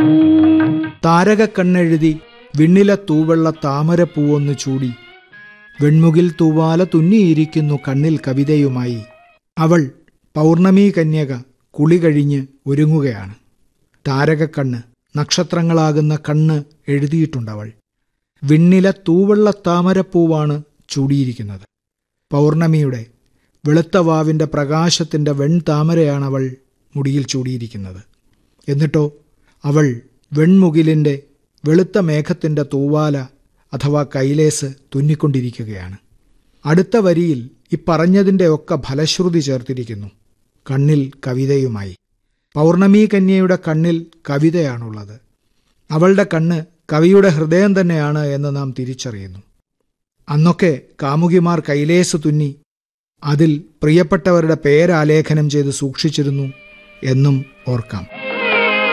താരകക്കണ്ണെഴുതി വിണ്ണിലെ തൂവെള്ള താമരപ്പൂവൊന്നു ചൂടി വെൺമുകിൽ തൂവാല തുന്നിയിരിക്കുന്നു കണ്ണിൽ കവിതയുമായി അവൾ പൗർണമി കന്യക കുളി കഴിഞ്ഞ് ഒരുങ്ങുകയാണ് താരകക്കണ്ണ് നക്ഷത്രങ്ങളാകുന്ന കണ്ണ് എഴുതിയിട്ടുണ്ടവൾ വിണ്ണിലെ തൂവെള്ള താമരപ്പൂവാണ് ചൂടിയിരിക്കുന്നത് പൗർണമിയുടെ വെളുത്ത വാവിൻ്റെ പ്രകാശത്തിൻ്റെ വെൺതാമരയാണവൾ മുടിയിൽ ചൂടിയിരിക്കുന്നത് എന്നിട്ടോ അവൾ വെൺമുകിലിൻ്റെ വെളുത്ത മേഘത്തിൻ്റെ തൂവാല അഥവാ കൈലേസ് തുന്നിക്കൊണ്ടിരിക്കുകയാണ് അടുത്ത വരിയിൽ ഇപ്പറഞ്ഞതിൻ്റെ ഒക്കെ ഫലശ്രുതി ചേർത്തിരിക്കുന്നു കണ്ണിൽ കവിതയുമായി പൗർണമി കന്യയുടെ കണ്ണിൽ കവിതയാണുള്ളത് അവളുടെ കണ്ണ് കവിയുടെ ഹൃദയം തന്നെയാണ് എന്ന് നാം തിരിച്ചറിയുന്നു അന്നൊക്കെ കാമുകിമാർ കൈലേസ് തുന്നി അതിൽ പ്രിയപ്പെട്ടവരുടെ പേരാലേഖനം ചെയ്ത് സൂക്ഷിച്ചിരുന്നു എന്നും ഓർക്കാം